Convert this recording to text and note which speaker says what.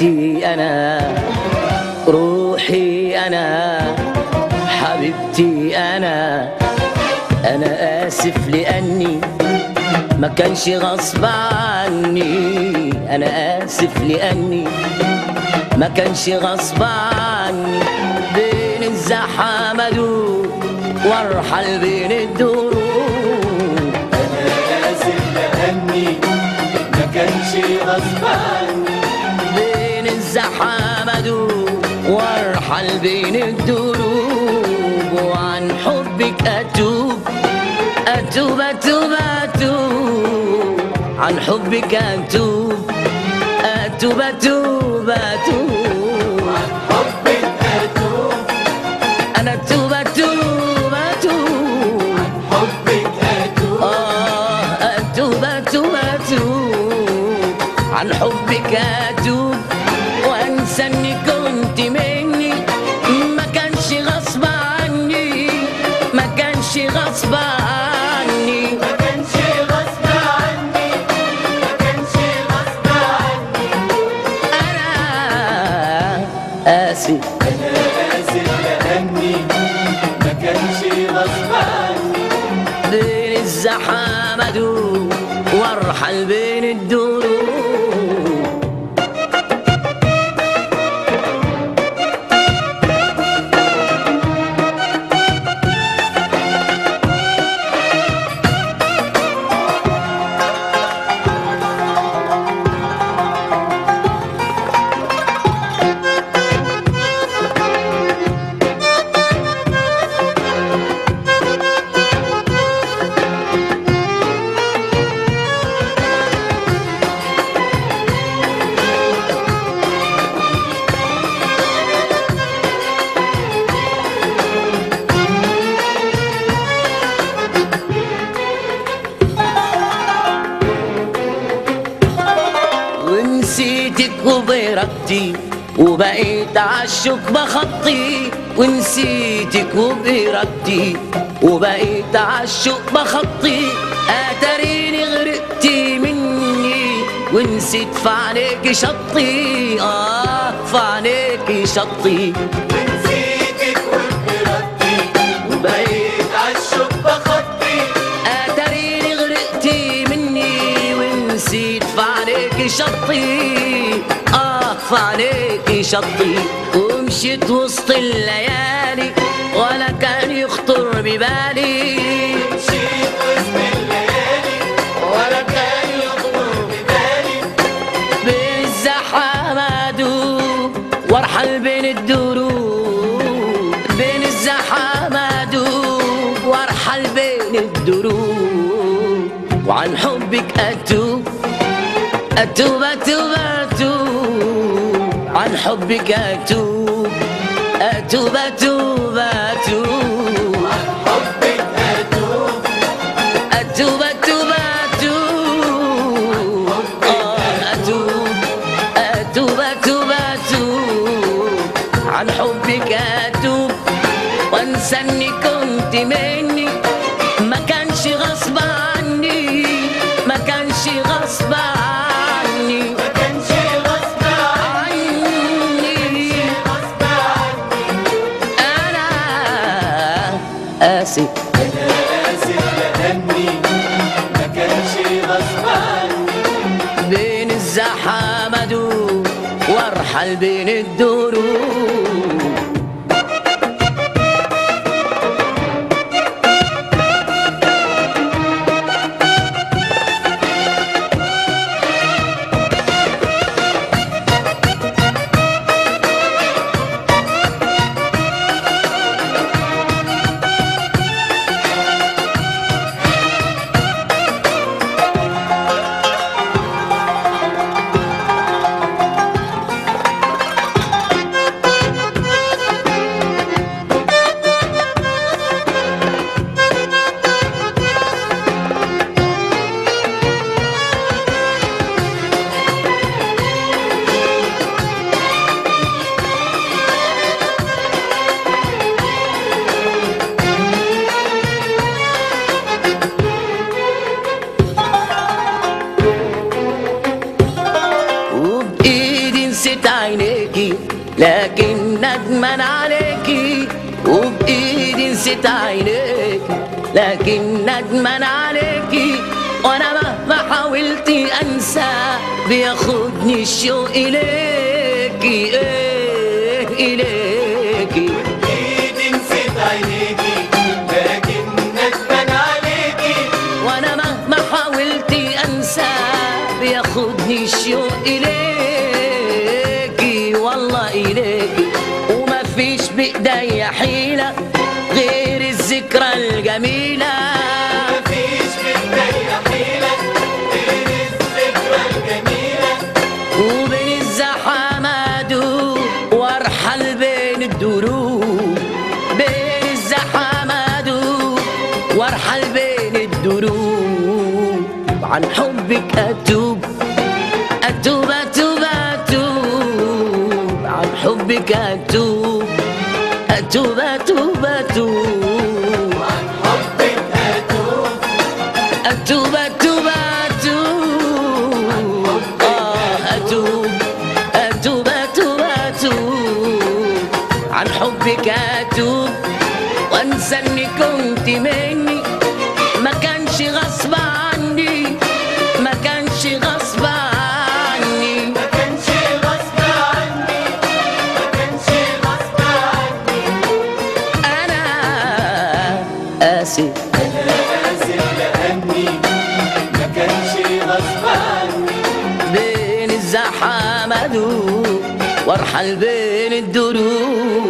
Speaker 1: حياتي أنا روحي أنا حبيبتي أنا أنا آسف لأني ما كانش غصب عني أنا آسف لأني ما كانش غصب عني بين الزحمة دوب وارحل بين الدروب
Speaker 2: أنا آسف لأني ما كانش غصب عني
Speaker 1: بين الزحمة دوب وارحل بين الدروب وعن حبك أتوب أتوب أتوب أتوب عن حبك أتوب أتوب أتوب أتوب
Speaker 2: حبك أتوب
Speaker 1: أنا أتوب أتوب أتوب
Speaker 2: حبك أتوب
Speaker 1: آه أتوب أتوب أتوب عن حبك أتوب وأنسى إني كنت مني ما كانش غصب عني ما كانش غصب عني
Speaker 2: ما كانش غصب عني ما كانش غصب عني
Speaker 1: أنا آسف
Speaker 2: أنا آسف لأني ما كانش غصب عني
Speaker 1: بين الزحمة دوب وارحل بين الدروب ونسيتك وبإرادتي وبقيت عالشوك بخطي ونسيتك وبإرادتي وبقيت عالشوك بخطي أتريني غرقتي مني ونسيت في عليك شطي آه في عليك شطي
Speaker 2: ونسيتك وبإرادتي وبقيت عالشوق بخطي
Speaker 1: اتريني غرقتي مني ونسيت فعليك شطي اه فعليك شطي ومشيت وسط الليالي ولا كان يخطر ببالي
Speaker 2: مشيت وسط الليالي ولا كان يخطر ببالي
Speaker 1: بين الزحمة دوب وارحل بين الدروب بين الزحمة دوب وارحل بين الدروب وعن حبك أتوب أتوب أتوب أتوب عن حبك أتوب أتوب أتوب أتوب
Speaker 2: حبك أتوب
Speaker 1: أتوب أتوب أتوب آه أتوب أتوب أتوب أتوب عن حبك أتوب وأنسى إني كنت مني ما كانش غصب عني ما كانش غصب عني
Speaker 2: ما كانش غصب عني
Speaker 1: عني
Speaker 2: غصب عني
Speaker 1: أنا آسف
Speaker 2: أنا آسف لأني ما كانش غصب عني
Speaker 1: بين الزحمة دوب وارحل بين الدروب لكن ندمان عليكي وبإيدي نسيت عينيك لكن ندمان عليكي وانا مهما حاولت انسى بياخدني الشوق اليكي ايه اليكي
Speaker 2: ايدي نسيت عينيكي لكن ندمان عليكي
Speaker 1: وانا مهما حاولت انسى بياخدني الشوق اليكي والله اليكي وما فيش بايديا حيله غير الذكرى الجميله
Speaker 2: مفيش بالدنيا حيلة غير الذكرى الجميلة
Speaker 1: وبين الزحمة ادوب وارحل بين الدروب بين الزحمة ادوب وارحل بين الدروب عن حبك اتوب اتوب اتوب اتوب عن حبك اتوب اتوب اتوب اتوب
Speaker 2: عن حبك أتوب
Speaker 1: أتوب أتوب أتوب آه أتوب أتوب أتوب أتوب عن حبك أتوب وأنسى إني كنت مني ما كانش غصب عني ما كانش غصب عني
Speaker 2: ما كانش غصب عني ما كانش غصب عني
Speaker 1: أنا آسف
Speaker 2: أنا آسف لأني ما كانش غصب عني
Speaker 1: بين الزحمة دوب وارحل بين الدروب